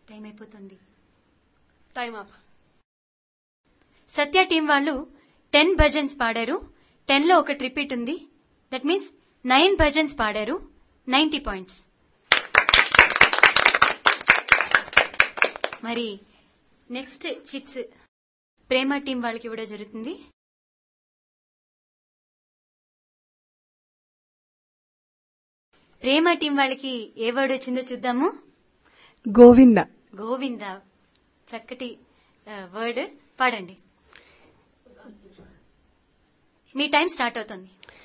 time అయిపోతుంది time up Satya team వాళ్ళు ten bhajans పాడారు టెన్ లో ఒక రిపీట్ ఉంది దట్ మీన్స్ నైన్ భజన్స్ పాడారు నైన్టీ పాయింట్స్ మరి నెక్స్ట్ చిట్స్ ప్రేమ టీం వాళ్ళకి ఇవ్వడం జరుగుతుంది ప్రేమ టీం వాళ్ళకి ఏ వర్డ్ వచ్చిందో చూద్దాము గోవింద గోవింద చక్కటి వర్డ్ పాడండి మీ టైం స్టార్ట్ అవుతుంది